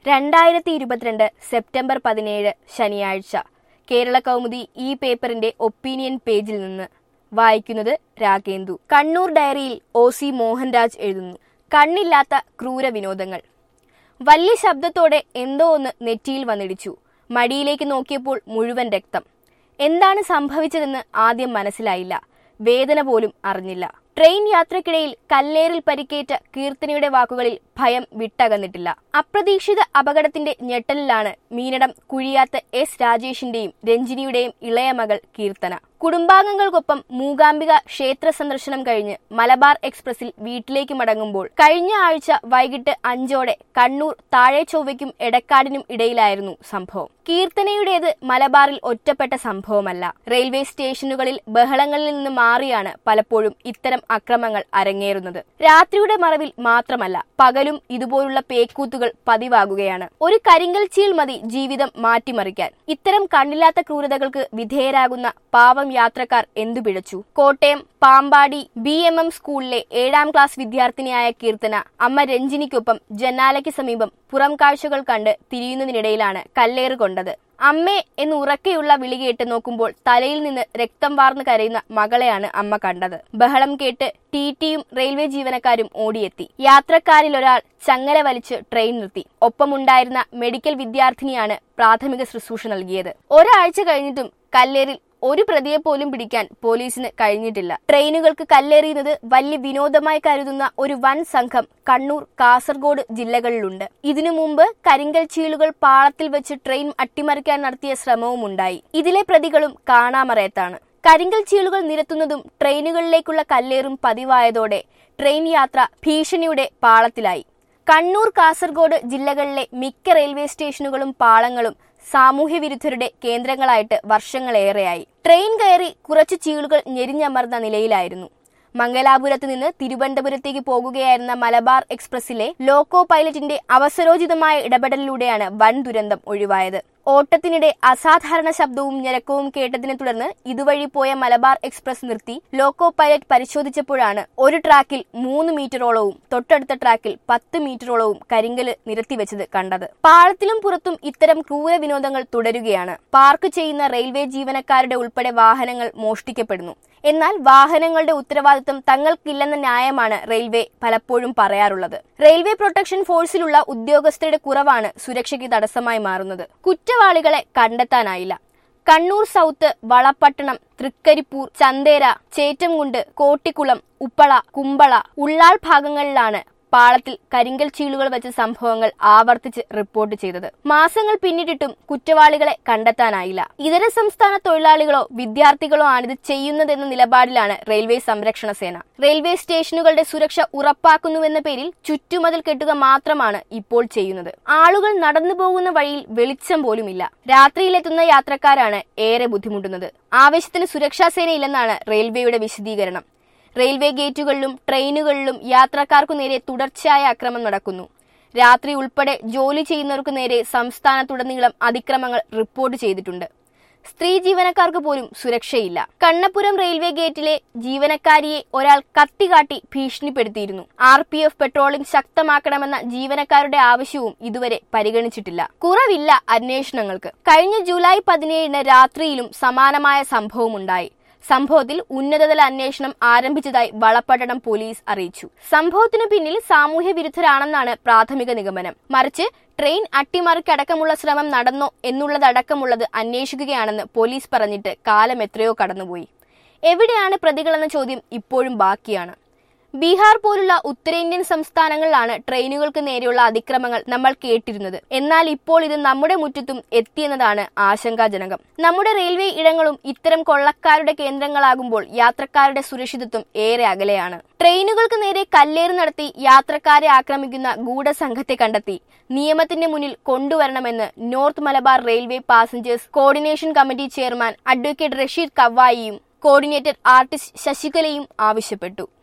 രണ്ടായിരത്തി ഇരുപത്തിരണ്ട് സെപ്റ്റംബർ പതിനേഴ് ശനിയാഴ്ച കേരള കൗമുദി ഈ പേപ്പറിന്റെ ഒപ്പീനിയൻ പേജിൽ നിന്ന് വായിക്കുന്നത് രാഗേന്ദു കണ്ണൂർ ഡയറിയിൽ ഒ സി മോഹൻരാജ് എഴുതുന്നു കണ്ണില്ലാത്ത ക്രൂര വിനോദങ്ങൾ വലിയ ശബ്ദത്തോടെ എന്തോ ഒന്ന് നെറ്റിയിൽ വന്നിടിച്ചു മടിയിലേക്ക് നോക്കിയപ്പോൾ മുഴുവൻ രക്തം എന്താണ് സംഭവിച്ചതെന്ന് ആദ്യം മനസ്സിലായില്ല വേദന പോലും അറിഞ്ഞില്ല ട്രെയിൻ യാത്രക്കിടയിൽ കല്ലേറിൽ പരിക്കേറ്റ കീർത്തനയുടെ വാക്കുകളിൽ ഭയം വിട്ടകന്നിട്ടില്ല അപ്രതീക്ഷിത അപകടത്തിന്റെ ഞെട്ടലിലാണ് മീനടം കുഴിയാത്ത എസ് രാജേഷിന്റെയും രഞ്ജിനിയുടെയും ഇളയ മകൾ കീർത്തന കുടുംബാംഗങ്ങൾക്കൊപ്പം മൂകാംബിക ക്ഷേത്ര സന്ദർശനം കഴിഞ്ഞ് മലബാർ എക്സ്പ്രസിൽ വീട്ടിലേക്ക് മടങ്ങുമ്പോൾ കഴിഞ്ഞ ആഴ്ച വൈകിട്ട് അഞ്ചോടെ കണ്ണൂർ താഴെ ചൊവ്വയ്ക്കും എടക്കാടിനും ഇടയിലായിരുന്നു സംഭവം കീർത്തനയുടേത് മലബാറിൽ ഒറ്റപ്പെട്ട സംഭവമല്ല റെയിൽവേ സ്റ്റേഷനുകളിൽ ബഹളങ്ങളിൽ നിന്ന് മാറിയാണ് പലപ്പോഴും ഇത്തരം അക്രമങ്ങൾ അരങ്ങേറുന്നത് രാത്രിയുടെ മറവിൽ മാത്രമല്ല പകലും ഇതുപോലുള്ള പേക്കൂത്തുകൾ പതിവാകുകയാണ് ഒരു കരിങ്കൽ ചീൾ മതി ജീവിതം മാറ്റിമറിക്കാൻ ഇത്തരം കണ്ണില്ലാത്ത ക്രൂരതകൾക്ക് വിധേയരാകുന്ന പാവം യാത്രക്കാർ എന്തു പിഴച്ചു Kottayam Pampady B M M സ്കൂളിലെ ഏഴാം ക്ലാസ് വിദ്യാർത്ഥിനിയായ കീർത്തന അമ്മ രഞ്ജിനിക്കൊപ്പം ജന്നാലയ്ക്ക് സമീപം പുറം കാഴ്ചകൾ കണ്ട് തിരിയുന്നതിനിടയിലാണ് കല്ലേറ് കൊണ്ടത് അമ്മേ എന്ന് ഉറക്കെയുള്ള വിളി കേട്ട് നോക്കുമ്പോൾ തലയിൽ നിന്ന് രക്തം വാർന്നു കരയുന്ന മകളെയാണ് അമ്മ കണ്ടത് ബഹളം കേട്ട് ടി ടിയും റെയിൽവേ ജീവനക്കാരും ഓടിയെത്തി യാത്രക്കാരിൽ ഒരാൾ ചങ്ങല വലിച്ച് ട്രെയിൻ നിർത്തി ഒപ്പമുണ്ടായിരുന്ന മെഡിക്കൽ വിദ്യാർത്ഥിനിയാണ് പ്രാഥമിക ശുശ്രൂഷ നൽകിയത് ഒരാഴ്ച കഴിഞ്ഞിട്ടും കല്ലേറിൽ ഒരു പ്രതിയെ പോലും പിടിക്കാൻ പോലീസിന് കഴിഞ്ഞിട്ടില്ല ട്രെയിനുകൾക്ക് കല്ലെറിയുന്നത് വലിയ വിനോദമായി കരുതുന്ന ഒരു വൻ സംഘം കണ്ണൂർ കാസർഗോഡ് ജില്ലകളിലുണ്ട് ഇതിനു മുമ്പ് കരിങ്കൽ ചീളുകൾ പാളത്തിൽ വെച്ച് ട്രെയിൻ അട്ടിമറിക്കാൻ നടത്തിയ ശ്രമവും ഉണ്ടായി ഇതിലെ പ്രതികളും കാണാമറയത്താണ് കരിങ്കൽ ചീളുകൾ നിരത്തുന്നതും ട്രെയിനുകളിലേക്കുള്ള കല്ലേറും പതിവായതോടെ ട്രെയിൻ യാത്ര ഭീഷണിയുടെ പാളത്തിലായി കണ്ണൂർ കാസർഗോഡ് ജില്ലകളിലെ മിക്ക റെയിൽവേ സ്റ്റേഷനുകളും പാളങ്ങളും സാമൂഹ്യ വിരുദ്ധരുടെ കേന്ദ്രങ്ങളായിട്ട് വർഷങ്ങളേറെയായി ട്രെയിൻ കയറി കുറച്ച് ചീളുകൾ ഞെരിഞ്ഞമർന്ന നിലയിലായിരുന്നു മംഗലാപുരത്ത് നിന്ന് തിരുവനന്തപുരത്തേക്ക് പോകുകയായിരുന്ന മലബാർ എക്സ്പ്രസിലെ ലോക്കോ പൈലറ്റിന്റെ അവസരോചിതമായ ഇടപെടലിലൂടെയാണ് വൻ ദുരന്തം ഒഴിവായത് ഓട്ടത്തിനിടെ അസാധാരണ ശബ്ദവും ഞരക്കവും കേട്ടതിനെ തുടർന്ന് ഇതുവഴി പോയ മലബാർ എക്സ്പ്രസ് നിർത്തി ലോക്കോ പൈലറ്റ് പരിശോധിച്ചപ്പോഴാണ് ഒരു ട്രാക്കിൽ മൂന്ന് മീറ്ററോളവും തൊട്ടടുത്ത ട്രാക്കിൽ പത്ത് മീറ്ററോളവും കരിങ്കല് നിരത്തിവെച്ചത് കണ്ടത് പാളത്തിലും പുറത്തും ഇത്തരം ക്രൂര വിനോദങ്ങൾ തുടരുകയാണ് പാർക്ക് ചെയ്യുന്ന റെയിൽവേ ജീവനക്കാരുടെ ഉൾപ്പെടെ വാഹനങ്ങൾ മോഷ്ടിക്കപ്പെടുന്നു എന്നാൽ വാഹനങ്ങളുടെ ഉത്തരവാദിത്തം തങ്ങൾക്കില്ലെന്ന ന്യായമാണ് റെയിൽവേ പലപ്പോഴും പറയാറുള്ളത് റെയിൽവേ പ്രൊട്ടക്ഷൻ ഫോഴ്സിലുള്ള ഉദ്യോഗസ്ഥരുടെ കുറവാണ് സുരക്ഷയ്ക്ക് തടസ്സമായി മാറുന്നത് കുറ്റവാളികളെ കണ്ടെത്താനായില്ല കണ്ണൂർ സൗത്ത് വളപ്പട്ടണം തൃക്കരിപ്പൂർ ചന്തേര ചേറ്റംകുണ്ട് കോട്ടിക്കുളം ഉപ്പള കുമ്പള ഉള്ളാൾ ഭാഗങ്ങളിലാണ് പാളത്തിൽ കരിങ്കൽ ചീളുകൾ വെച്ച സംഭവങ്ങൾ ആവർത്തിച്ച് റിപ്പോർട്ട് ചെയ്തത് മാസങ്ങൾ പിന്നിട്ടിട്ടും കുറ്റവാളികളെ കണ്ടെത്താനായില്ല ഇതര സംസ്ഥാന തൊഴിലാളികളോ വിദ്യാർത്ഥികളോ ആണിത് ചെയ്യുന്നതെന്ന നിലപാടിലാണ് റെയിൽവേ സംരക്ഷണ സേന റെയിൽവേ സ്റ്റേഷനുകളുടെ സുരക്ഷ ഉറപ്പാക്കുന്നുവെന്ന പേരിൽ ചുറ്റുമതിൽ കെട്ടുക മാത്രമാണ് ഇപ്പോൾ ചെയ്യുന്നത് ആളുകൾ നടന്നു പോകുന്ന വഴിയിൽ വെളിച്ചം പോലുമില്ല രാത്രിയിലെത്തുന്ന യാത്രക്കാരാണ് ഏറെ ബുദ്ധിമുട്ടുന്നത് ആവേശത്തിന് സുരക്ഷാ സേനയില്ലെന്നാണ് റെയിൽവേയുടെ വിശദീകരണം റെയിൽവേ ഗേറ്റുകളിലും ട്രെയിനുകളിലും യാത്രക്കാർക്കു നേരെ തുടർച്ചയായ അക്രമം നടക്കുന്നു രാത്രി ഉൾപ്പെടെ ജോലി ചെയ്യുന്നവർക്കു നേരെ സംസ്ഥാനത്തുടനീളം അതിക്രമങ്ങൾ റിപ്പോർട്ട് ചെയ്തിട്ടുണ്ട് സ്ത്രീ ജീവനക്കാർക്ക് പോലും സുരക്ഷയില്ല കണ്ണപുരം റെയിൽവേ ഗേറ്റിലെ ജീവനക്കാരിയെ ഒരാൾ കത്തികാട്ടി ഭീഷണിപ്പെടുത്തിയിരുന്നു ആർ പി എഫ് പെട്രോളിംഗ് ശക്തമാക്കണമെന്ന ജീവനക്കാരുടെ ആവശ്യവും ഇതുവരെ പരിഗണിച്ചിട്ടില്ല കുറവില്ല അന്വേഷണങ്ങൾക്ക് കഴിഞ്ഞ ജൂലൈ പതിനേഴിന് രാത്രിയിലും സമാനമായ സംഭവമുണ്ടായി സംഭവത്തിൽ ഉന്നതതല അന്വേഷണം ആരംഭിച്ചതായി വളപട്ടണം പോലീസ് അറിയിച്ചു സംഭവത്തിനു പിന്നിൽ സാമൂഹ്യ വിരുദ്ധരാണെന്നാണ് പ്രാഥമിക നിഗമനം മറിച്ച് ട്രെയിൻ അട്ടിമറിക്കടക്കമുള്ള ശ്രമം നടന്നോ എന്നുള്ളതടക്കമുള്ളത് അന്വേഷിക്കുകയാണെന്ന് പോലീസ് പറഞ്ഞിട്ട് കാലം എത്രയോ കടന്നുപോയി എവിടെയാണ് പ്രതികളെന്ന ചോദ്യം ഇപ്പോഴും ബാക്കിയാണ് ബീഹാർ പോലുള്ള ഉത്തരേന്ത്യൻ സംസ്ഥാനങ്ങളിലാണ് ട്രെയിനുകൾക്ക് നേരെയുള്ള അതിക്രമങ്ങൾ നമ്മൾ കേട്ടിരുന്നത് എന്നാൽ ഇപ്പോൾ ഇത് നമ്മുടെ മുറ്റത്തും എത്തിയെന്നതാണ് ആശങ്കാജനകം നമ്മുടെ റെയിൽവേ ഇടങ്ങളും ഇത്തരം കൊള്ളക്കാരുടെ കേന്ദ്രങ്ങളാകുമ്പോൾ യാത്രക്കാരുടെ സുരക്ഷിതത്വം ഏറെ അകലെയാണ് ട്രെയിനുകൾക്ക് നേരെ കല്ലേറ് നടത്തി യാത്രക്കാരെ ആക്രമിക്കുന്ന ഗൂഢസംഘത്തെ കണ്ടെത്തി നിയമത്തിന്റെ മുന്നിൽ കൊണ്ടുവരണമെന്ന് north Malabar railway passengers coordination committee chairman advocate Rasheed കവായിയും കോർഡിനേറ്റർ ആർട്ടിസ്റ്റ് ശശികലയും ആവശ്യപ്പെട്ടു